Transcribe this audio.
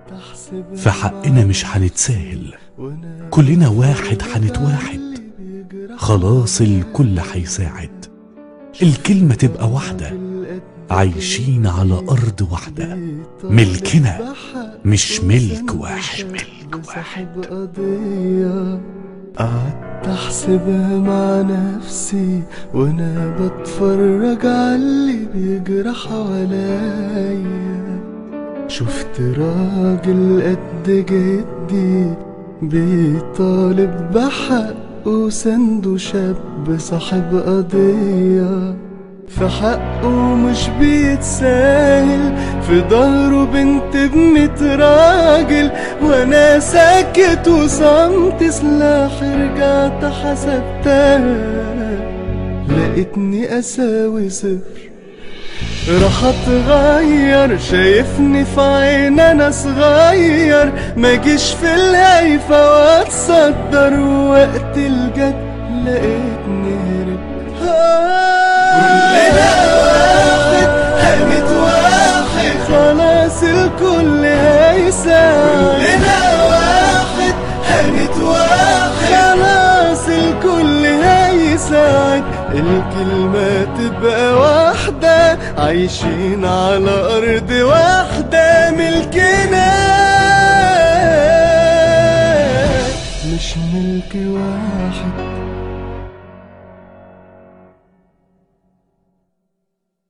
في حقنا مش هنتساهل كلنا واحد هنتواحد خلاص الكل هيساعد الكلمة تبقى واحدة عايشين على أرض واحدة ملكنا مش ملك واحد ملك واحد قضية قعدت احسبها مع نفسي وانا بتفرج على اللي بيجرى حواليا شفت راجل قد جدي بيطالب بحقه سنده شاب صاحب قضية في حقه مش بيتساهل في ظهره بنت بميت راجل وانا ساكت وصمت سلاحي رجعت حسبتها لقيتني اساوي صفر راح اتغير شايفني في عين انا صغير ما جيش في الهيفا واتصدر وقت الجد لقيتني هربت كلنا واحد هنت واحد خلاص الكل هيساعد كلنا واحد هنت واحد خلاص الكل هيساعد الكلمة تبقى واحدة عايشين على أرض واحدة ملكنا مش ملك واحد